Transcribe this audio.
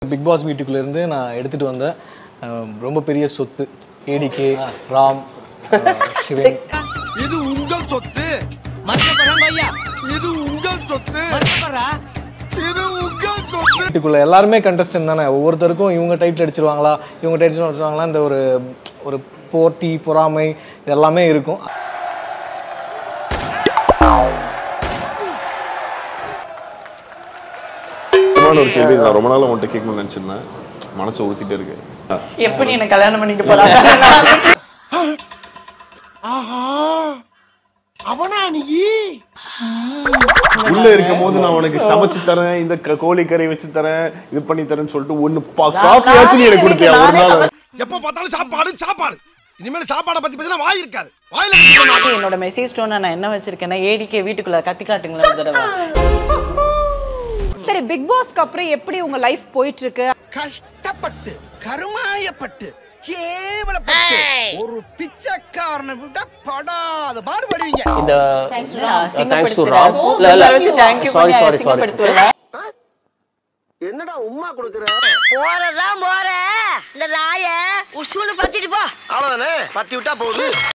Big pass வீட்டுக்குள்ளேருந்து நான் எடுத்துகிட்டு வந்த அஹ், ரொம்ப பெரிய சொத்து ஏடிகே ராம் அஹ், சிவன் இது உங்கள் சொத்து மறுக்கப்படுறான் ஐயா இது உங்கள் சொத்து மறுக்கப்படுறா இது உங்கள் சொத்து வீட்டுக்குள்ளே எல்லாருமே கண்டஸ்டன் தானே ஒவ்வொருத்தருக்கும் இவங்க டைட்டில் அடிச்சிருவாங்களா இவங்க டைட்டில் அடிச்சிருவாங்களா இந்த ஒரு ஒரு போட்டி பொறாமை இது எல்லாமே இருக்கும் முக்கியமான ஒரு கேள்வி நான் ரொம்ப நாள் உன்கிட்ட கேட்கணும்னு நினைச்சிருந்தேன் மனசை ஊத்திட்டே இருக்கு எப்ப நீ என்ன கல்யாணம் பண்ணிக்க போறாங்க அவனா நீ உள்ள இருக்கும் போது நான் உனக்கு சமைச்சு தரேன் இந்த க- கோழி கறி வச்சு தரேன் இது பண்ணி தரேன்னு சொல்லிட்டு ஒன்னு காஃபி ஆச்சு நீ எனக்கு கொடுத்தியா ஒரு நாள் எப்ப பார்த்தாலும் சாப்பாடு சாப்பாடு இனிமேல் சாப்பாடை பத்தி பத்தினா வாய் இருக்காது வாயில கட்டிக்கணும். என்னோட மெசேஜ் டோனை நான் என்ன வச்சிருக்கேன்னா ஏடிக்கே வீட்டுக்குள்ள கத்தி காட்டுங்களேன் ஒரு தடவை சரி பிக் பாஸ்க்கு அப்புறம் எப்படி உங்க லைஃப் போயிட்டு இருக்கு கஷ்டப்பட்டு கருமாயப்பட்டு கேவலப்பட்டு ஒரு பிச்சைக்காரனை விட படாத பாடுபடுவீங்க இந்த தேங்க்ஸ் தேங்க்ஸ் டு ராம் இல்ல இல்ல தேங்க்யூ சாரி சாரி சாரி என்னடா உம்மா கொடுக்குற போறதான் போற இந்த நாய உசூனு பத்திட்டு போ அவ்வளவுதானே பத்தி விட்டா போகுது